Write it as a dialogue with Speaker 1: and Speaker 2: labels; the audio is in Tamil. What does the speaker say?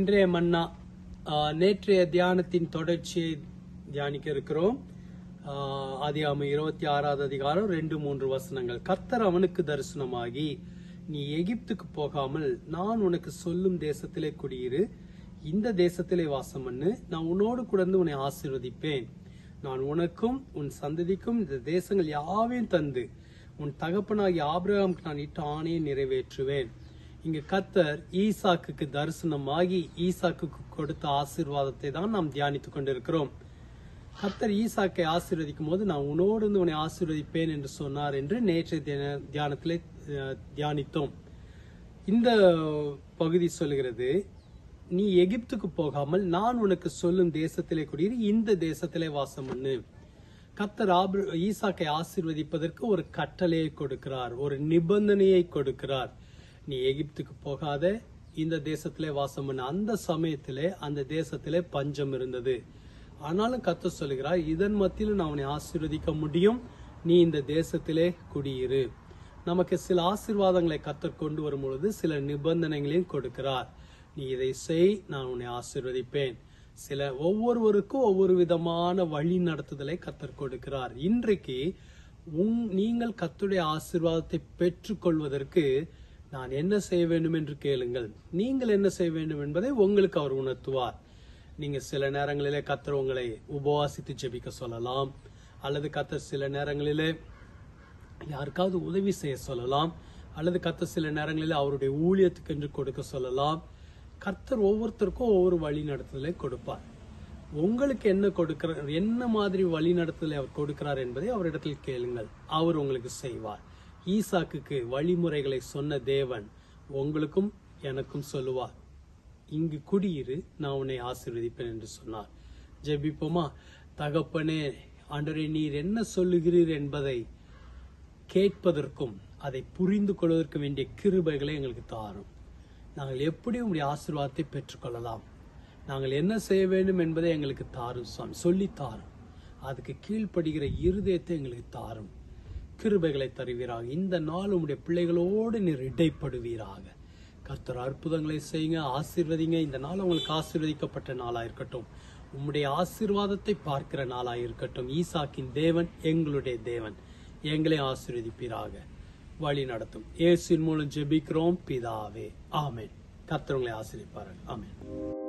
Speaker 1: இன்றைய மன்னா ஆஹ், நேற்றைய தியானத்தின் தொடர்ச்சியை தியானிக்க இருக்கிறோம் ஆஹ், ஆதியாகமம் இருபத்தி ஆறாவது அதிகாரம் ரெண்டு மூன்று வசனங்கள் கர்த்தர் அவனுக்கு தரிசனமாகி நீ எகிப்துக்கு போகாமல் நான் உனக்கு சொல்லும் தேசத்திலே குடியிரு இந்த தேசத்திலே வாசம் பண்ணு நான் உன்னோடு கூட இருந்து உன்னை ஆசீர்வதிப்பேன் நான் உனக்கும் உன் சந்ததிக்கும் இந்த தேசங்கள் யாவையும் தந்து உன் தகப்பனாகிய ஆபிரகாமுக்கு நான் இட்ட ஆணையை நிறைவேற்றுவேன் இங்க கத்தர் ஈசாக்குக்கு தரிசனமாகி ஈசாக்குக்கு கொடுத்த ஆசீர்வாதத்தை தான் நாம் தியானித்துக் கொண்டிருக்கிறோம் கர்த்தர் ஈசாக்கை ஆசீர்வதிக்கும் போது நான் உன்னோடு இருந்து உன்னை ஆசீர்வதிப்பேன் என்று சொன்னார் என்று நேற்றைய தின- தியானத்திலே அஹ், தியானித்தோம் இந்த பகுதி சொல்கிறது நீ எகிப்துக்கு போகாமல் நான் உனக்கு சொல்லும் தேசத்திலே குடியிரு இந்த தேசத்திலே வாசம் பண்ணு கத்தர் ஆபிர ஈசாக்கை ஆசீர்வதிப்பதற்கு ஒரு கட்டளையை கொடுக்கிறார் ஒரு நிபந்தனையை கொடுக்கிறார் நீ எகிப்துக்கு போகாத இந்த தேசத்திலே வாசம் பண்ணு அந்த சமயத்திலே அந்த தேசத்திலே பஞ்சம் இருந்தது ஆனாலும் கத்தர் சொல்கிறார் இதன் மத்தியில் நான் உன்னை ஆசீர்வதிக்க முடியும் நீ இந்த தேசத்திலே குடியிரு நமக்கு சில ஆசீர்வாதங்களை கத்தர் கொண்டு வரும் பொழுது சில நிபந்தனைகளையும் கொடுக்கிறார் நீ இதை செய் நான் உன்னை ஆசீர்வதிப்பேன் சில ஒவ்வொருவருக்கும் ஒவ்வொரு விதமான வழி நடத்துதலை கத்தர் கொடுக்கிறார் இன்றைக்கு உங் நீங்கள் கத்துடைய ஆசீர்வாதத்தை பெற்றுக்கொள்வதற்கு நான் என்ன செய்ய வேண்டும் என்று கேளுங்கள் நீங்கள் என்ன செய்ய வேண்டும் என்பதை உங்களுக்கு அவர் உணர்த்துவார் நீங்க சில நேரங்களிலே கத்தர் உங்களை உபவாசித்து ஜெபிக்க சொல்லலாம் அல்லது கத்தர் சில நேரங்களிலே யாருக்காவது உதவி செய்ய சொல்லலாம் அல்லது கர்த்தர் சில நேரங்களில் அவருடைய ஊழியத்துக்கு என்று கொடுக்க சொல்லலாம் கர்த்தர் ஒவ்வொருத்தருக்கும் ஒவ்வொரு வழி நடத்துதலை கொடுப்பார் உங்களுக்கு என்ன கொடுக்கிறார் என்ன மாதிரி வழி நடத்துதலை அவர் கொடுக்கிறார் என்பதை அவரிடத்தில் கேளுங்கள் அவர் உங்களுக்கு செய்வார் ஈசாக்குக்கு வழிமுறைகளை சொன்ன தேவன் உங்களுக்கும் எனக்கும் சொல்லுவார் இங்கு குடியிரு நான் உன்னை ஆசீர்வதிப்பேன் என்று சொன்னார் ஜெபிப்போமா தகப்பனே ஆண்டவரே நீர் என்ன சொல்லுகிறீர் என்பதை கேட்பதற்கும் அதை புரிந்து கொள்வதற்கு வேண்டிய கிருபைகளை எங்களுக்கு தாரும் நாங்கள் எப்படி உங்களுடைய ஆசீர்வாதத்தை பெற்றுக்கொள்ளலாம் நாங்கள் என்ன செய்ய வேண்டும் என்பதை எங்களுக்கு தாரும் சுவாமி சொல்லி தாரும் அதுக்கு கீழ்ப்படுகிற இருதயத்தை எங்களுக்கு தாரும் கிருபைகளை தருவீராக இந்த நாள் உங்களுடைய பிள்ளைகளோடு நீர் இடைப்படுவீராக கர்த்தர் அற்புதங்களை செய்யுங்க ஆசீர்வதிங்க இந்த நாள் உங்களுக்கு ஆசீர்வதிக்கப்பட்ட நாளா இருக்கட்டும் உம்முடைய ஆசீர்வாதத்தை பார்க்கிற நாளா இருக்கட்டும் ஈசாக்கின் தேவன் எங்களுடைய தேவன் எங்களை ஆசீர்வதிப்பீராக வழி நடத்தும் இயேசுவின் மூலம் ஜெபிக்கிறோம் பிதாவே ஆமென் கர்த்தர் உங்களை ஆசீர்வதிப்பார்கள் ஆமென்